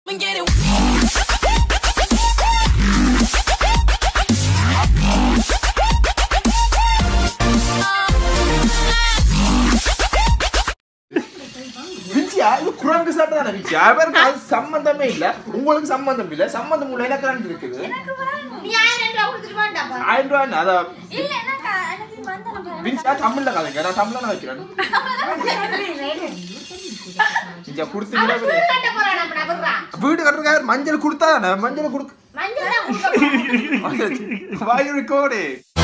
and get it. Vijaya இது குரங்கு சாப்பிட்டு தானே விஜயா அவருக்கு அது சம்பந்தமே இல்ல உங்களுக்கு சம்பந்தம் இல்ல சம்பந்தம் உள்ள எனக்கு இருக்குது நீ ஆயிரம் ரூபாய் கொடுத்துட்டு வேண்டாப்பா ஆயிரம் ரூபாய் என்ன? அத இல்ல எனக்கு எனக்கு வந்தாலும் விஜயா தமிழ்ல கதைங்க நான் தமிழ்ல வைக்கிறேன் விஜயா கொடுத்தீங்கன்னா வீடு கட்ட போறான் அப்ப நான் விடுறான் வீடு கட்டுறதுக்காக மஞ்சள் கொடுத்தா தானே மஞ்சள் கொடுக்க மஞ்சள் தான் கொடுக்க போறான். வாய் ரெக்கார்டு